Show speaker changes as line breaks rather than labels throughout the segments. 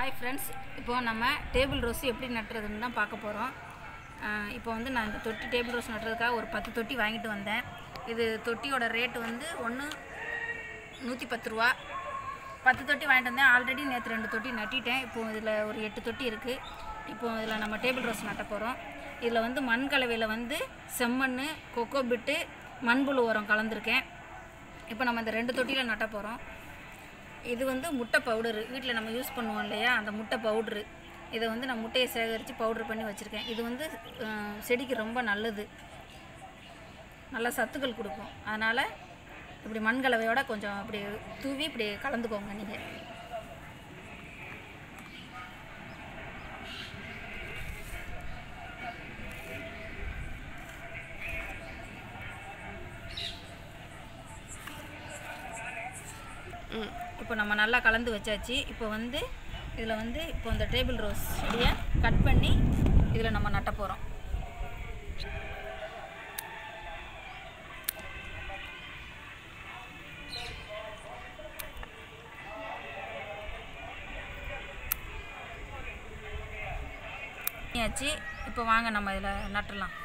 hi friends இப்போ நம்ம table rose எப்படி நட்டுறதுன்னு தான் பார்க்க போகிறோம் இப்போ வந்து நான் இந்த தொட்டி டேபிள் ரோஸ் நட்டுறதுக்காக ஒரு பத்து தொட்டி வாங்கிட்டு வந்தேன் இது தொட்டியோட ரேட்டு வந்து ஒன்று நூற்றி பத்து ரூபா பத்து தொட்டி வாங்கிட்டு வந்தேன் ஆல்ரெடி நேற்று ரெண்டு தொட்டி நட்டிட்டேன் இப்போ இதில் ஒரு எட்டு தொட்டி இருக்குது இப்போ இதில் நம்ம டேபிள் ரோஸ் நட்ட போகிறோம் இதில் வந்து மண் கலவையில் வந்து செம்மண் கொக்கோ பிட்டு மண்புழு உரம் கலந்துருக்கேன் இப்போ நம்ம இந்த ரெண்டு தொட்டியில் நட்ட போகிறோம் இது வந்து முட்டை பவுடரு வீட்டில் நம்ம யூஸ் பண்ணுவோம் இல்லையா அந்த முட்டை பவுட்ரு இதை வந்து நான் முட்டையை சேகரித்து பவுட்ரு பண்ணி வச்சுருக்கேன் இது வந்து அஹ், செடிக்கு ரொம்ப நல்லது நல்ல சத்துக்கள் கொடுக்கும் அதனால் இப்படி மண் கலவையோட கொஞ்சம் இப்படி தூவி இப்படி கலந்துக்கோங்க நீங்கள் இப்போ நம்ம நல்லா கலந்து வச்சாச்சு இப்போ வந்து இதில் வந்து இப்போ இந்த டேபிள் ரோஸ் செடியை கட் பண்ணி இதில் நம்ம நட்ட போகிறோம் ஆச்சு இப்போ வாங்க நம்ம இதில் நட்டலாம்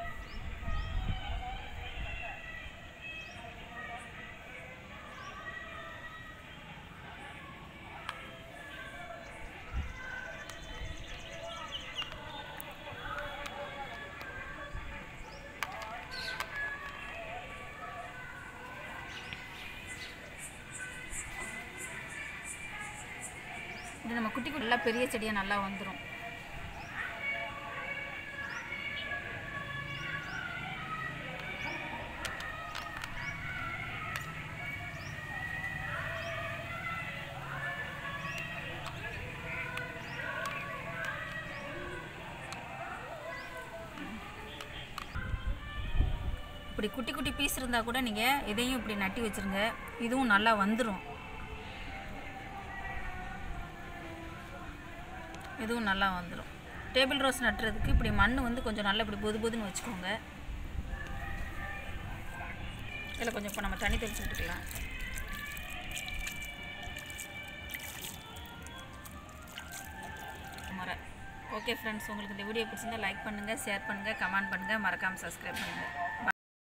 இது நம்ம குட்டி குட்டி நல்லா பெரிய செடியாக நல்லா வந்துடும் இப்படி குட்டி குட்டி பீஸ் இருந்தால் கூட நீங்கள் இதையும் இப்படி நட்டி வச்சுருங்க இதுவும் நல்லா வந்துடும் இதுவும் நல்லா வந்துடும் டேபிள் ரோஸ் நட்டுறதுக்கு இப்படி மண் வந்து கொஞ்சம் நல்லா இப்படி பொது பொதுன்னு வச்சுக்கோங்க இதில் கொஞ்சம் இப்போ நம்ம தண்ணி தெளிச்சு விட்டுக்கலாம் முறை ஓகே ஃப்ரெண்ட்ஸ் உங்களுக்கு இந்த வீடியோ பிடிச்சிருந்தா லைக் பண்ணுங்கள் ஷேர் பண்ணுங்கள் கமெண்ட் பண்ணுங்கள் மறக்காமல் சப்ஸ்கிரைப் பண்ணுங்கள்